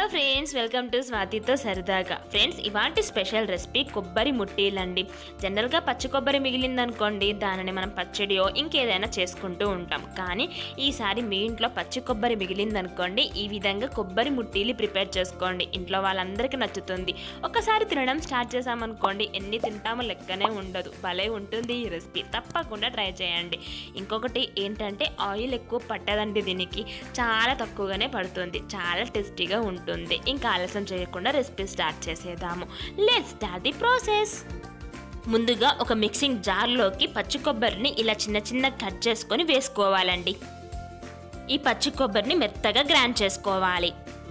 friends welcome to స్వాతితో సరదాగా friends ఇవాంటి special recipe కొబ్బరి ముట్టీలండి జనరల్గా పచ్చి కొబ్బరి మిగిలిందనుకోండి దానిని మనం పచ్చడియో ఇంకేదైనా చేసుకుంటూ ఉంటాం కానీ ఈసారి మీ ఇంట్లో పచ్చి కొబ్బరి మిగిలిందనుకోండి ఈ విధంగా కొబ్బరి ముట్టీలు ప్రిపేర్ చేసుకోండి ఇంట్లో వాళ్ళందరికీ నచ్చుతుంది ఒకసారి తినడం స్టార్ట్ చేసామనుకోండి ఎన్ని తింటామో లెక్కనే ఉండదు భలే ఉంటుంది ఈ రెసిపీ తప్పకుండా ట్రై చేయండి ఇంకొకటి ఏంటంటే ఆయిల్ ఎక్కువ పట్టదండి దీనికి చాలా తక్కువగానే పడుతుంది చాలా టేస్టీగా ఉంటుంది ఇంకా ఆలస్యం చేయకుండా రెసిపీ స్టార్ట్ చేసేద్దాము లెట్స్ స్టార్ట్ ది ప్రాసెస్ ముందుగా ఒక మిక్సింగ్ జార్లోకి పచ్చి కొబ్బరిని ఇలా చిన్న చిన్న కట్ చేసుకొని వేసుకోవాలండి ఈ పచ్చి కొబ్బరిని మెత్తగా గ్రైండ్ చేసుకోవాలి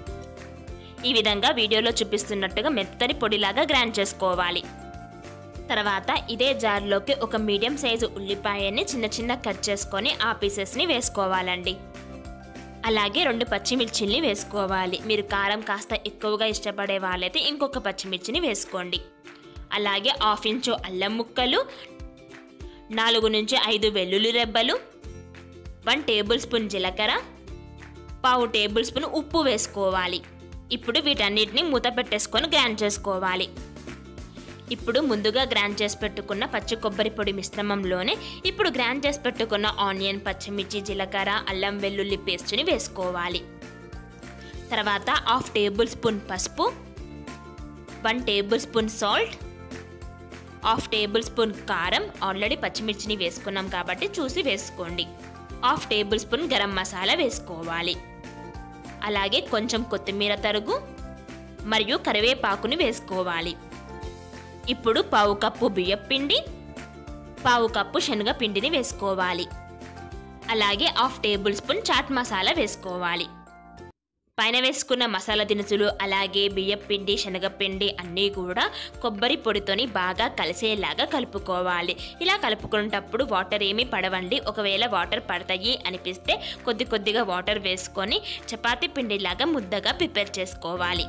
ఈ విధంగా వీడియోలో చూపిస్తున్నట్టుగా మెత్తని పొడిలాగా గ్రైండ్ చేసుకోవాలి తర్వాత ఇదే జార్లోకి ఒక మీడియం సైజు ఉల్లిపాయని చిన్న చిన్న కట్ చేసుకొని ఆ పీసెస్ని వేసుకోవాలండి అలాగే రెండు పచ్చిమిర్చిల్ని వేసుకోవాలి మీరు కారం కాస్త ఎక్కువగా ఇష్టపడే వాళ్ళైతే ఇంకొక పచ్చిమిర్చిని వేసుకోండి అలాగే హాఫ్ ఇంచు అల్లం ముక్కలు నాలుగు నుంచి ఐదు వెల్లుల్లి రెబ్బలు వన్ టేబుల్ స్పూన్ జీలకర్ర పావు టేబుల్ స్పూన్ ఉప్పు వేసుకోవాలి ఇప్పుడు వీటన్నిటిని మూత పెట్టేసుకొని గ్రైండ్ చేసుకోవాలి ఇప్పుడు ముందుగా గ్రైండ్ చేసి పెట్టుకున్న పచ్చి కొబ్బరి పొడి మిశ్రమంలోనే ఇప్పుడు గ్రైండ్ చేసి పెట్టుకున్న ఆనియన్ పచ్చిమిర్చి జీలకర్ర అల్లం వెల్లుల్లి పేస్ట్ని వేసుకోవాలి తర్వాత హాఫ్ టేబుల్ స్పూన్ పసుపు one tablespoon salt half tablespoon కారం ఆల్రెడీ పచ్చిమిర్చిని వేసుకున్నాం కాబట్టి చూసి వేసుకోండి half tablespoon garam masala వేసుకోవాలి అలాగే కొంచెం కొత్తిమీర తరుగు మరియు కరివేపాకుని వేసుకోవాలి ఇప్పుడు పావు కప్పు బియ్యం పిండి పావు కప్పు శనగపిండిని వేసుకోవాలి అలాగే half tablespoon chaat masala వేసుకోవాలి పైన వేసుకున్న మసాలా దినుసులు అలాగే బియ్యం పిండి శనగపిండి అన్నీ కూడా కొబ్బరి పొడితోని బాగా కలిసేలాగా కలుపుకోవాలి ఇలా కలుపుకునేటప్పుడు వాటర్ ఏమీ పడవండి ఒకవేళ వాటర్ పడతాయి అనిపిస్తే కొద్ది కొద్దిగా వాటర్ వేసుకొని చపాతీ పిండిలాగా ముద్దగా ప్రిపేర్ చేసుకోవాలి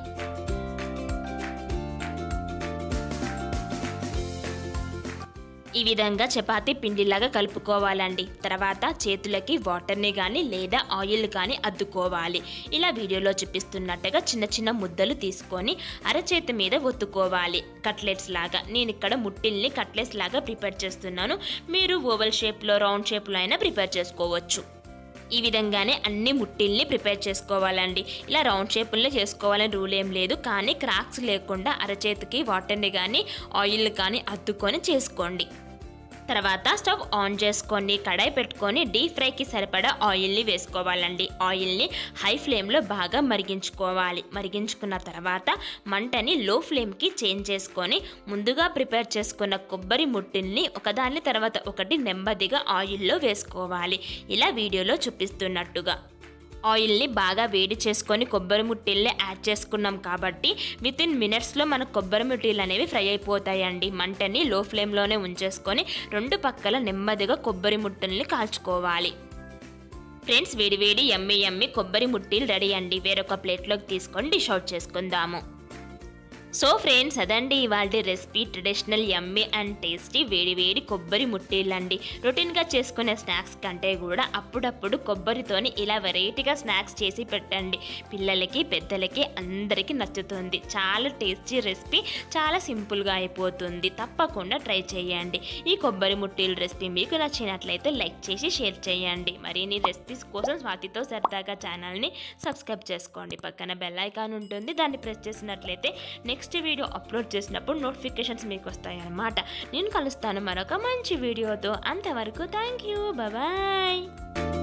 ఈ విధంగా చపాతీ పిండిలాగా కలుపుకోవాలండి తర్వాత చేతులకి వాటర్ని కానీ లేదా ఆయిల్ కానీ అద్దుకోవాలి ఇలా వీడియోలో చూపిస్తున్నట్టుగా చిన్న చిన్న ముద్దలు తీసుకొని అరచేతి మీద ఒత్తుకోవాలి కట్లెట్స్ లాగా నేను ఇక్కడ ముట్టిల్ని కట్లెట్స్ లాగా ప్రిపేర్ చేస్తున్నాను మీరు ఓవల్ షేప్లో రౌండ్ షేప్లో అయినా ప్రిపేర్ చేసుకోవచ్చు ఈ విధంగానే అన్ని ముట్టిల్ని ప్రిపేర్ చేసుకోవాలండి ఇలా రౌండ్ షేపుల్ని చేసుకోవాలని రూల్ ఏం లేదు కానీ క్రాక్స్ లేకుండా అరచేతికి వాటర్ని కానీ ఆయిల్ కానీ అద్దుకొని చేసుకోండి తర్వాత స్టవ్ ఆన్ చేసుకొని కడాయి పెట్టుకొని డీప్ ఫ్రైకి సరిపడా ఆయిల్ని వేసుకోవాలండి ఆయిల్ని హై ఫ్లేమ్లో బాగా మరిగించుకోవాలి మరిగించుకున్న తర్వాత మంటని లో ఫ్లేమ్కి చేంజ్ చేసుకొని ముందుగా ప్రిపేర్ చేసుకున్న కొబ్బరి ముట్టిల్ని ఒకదాని తర్వాత ఒకటి నెమ్మదిగా ఆయిల్లో వేసుకోవాలి ఇలా వీడియోలో చూపిస్తున్నట్టుగా ఆయిల్ని బాగా వేడి చేసుకొని కొబ్బరి ముట్టిల్ని యాడ్ చేసుకున్నాం కాబట్టి విత్ ఇన్ మినిట్స్లో మన కొబ్బరి ముట్టిలు అనేవి ఫ్రై అయిపోతాయండి మంటని లో ఫ్లేమ్లోనే ఉంచేసుకొని రెండు పక్కల నెమ్మదిగా కొబ్బరి ముట్టల్ని కాల్చుకోవాలి ఫ్రెండ్స్ వేడి వేడి ఎమ్మి ఎమ్మి కొబ్బరి ముట్టీలు రెడీ అండి వేరొక ప్లేట్లోకి తీసుకొని డిష్ అవుట్ చేసుకుందాము సో ఫ్రెండ్స్ అదండి ఇవాళ recipe traditional yummy and tasty వేడి వేడి కొబ్బరి ముట్టీలండి రొటీన్గా చేసుకునే స్నాక్స్ కంటే కూడా అప్పుడప్పుడు కొబ్బరితోని ఇలా వెరైటీగా స్నాక్స్ చేసి పెట్టండి పిల్లలకి పెద్దలకి అందరికీ నచ్చుతుంది చాలా టేస్టీ రెసిపీ చాలా సింపుల్గా అయిపోతుంది తప్పకుండా ట్రై చేయండి ఈ కొబ్బరి ముట్టీల రెసిపీ మీకు నచ్చినట్లయితే లైక్ చేసి షేర్ చేయండి మరిన్ని రెసిపీస్ కోసం స్వాతితో సరదాగా ఛానల్ని సబ్స్క్రైబ్ చేసుకోండి పక్కన బెల్ ఐకాన్ ఉంటుంది దాన్ని ప్రెస్ చేసినట్లయితే నెక్స్ట్ వీడియో అప్లోడ్ చేసినప్పుడు నోటిఫికేషన్స్ మీకు వస్తాయి అన్నమాట నేను కలుస్తాను మరొక మంచి వీడియోతో అంతవరకు థ్యాంక్ యూ బాయ్